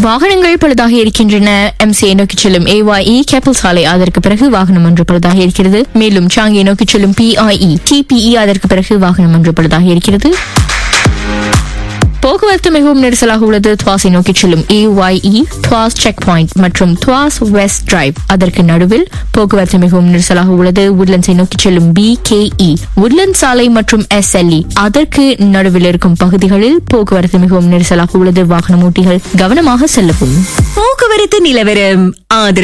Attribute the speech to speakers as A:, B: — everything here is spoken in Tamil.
A: வாகனங்கள் பழுதாக இருக்கின்றன எம்சிஐ நோக்கி செல்லும் ஏஒய்இ கேப்பல் சாலை அதற்கு பிறகு வாகனம் ஒன்று பழுதாக இருக்கிறது மேலும் சாங்கியை நோக்கி செல்லும் பிஐஇ டிபிஇ அதற்கு பிறகு வாகனம் ஒன்று பழுதாக இருக்கிறது போக்குவரத்து மிகவும் நெரிசலாக உள்ளது துவாஸை நோக்கி செல்லும் ஏஒய்இ துவாஸ் செக் பாயிண்ட் மற்றும் துவாஸ் வெஸ்ட் டிரைவ் அதற்கு நடுவில் போக்குவரத்து மிகவும் நெரிசலாக உள்ளது உட்லண்ட்ஸை நோக்கி செல்லும் பிகேஇ உட்லண்ட் சாலை மற்றும் எஸ்எல்இ அதற்கு நடுவில் இருக்கும் பகுதிகளில் போக்குவரத்து மிகவும் நெரிசலாக உள்ளது வாகன ஓட்டிகள் கவனமாக செல்லவும்
B: போக்குவரத்து நிலவரம் ஆதரவு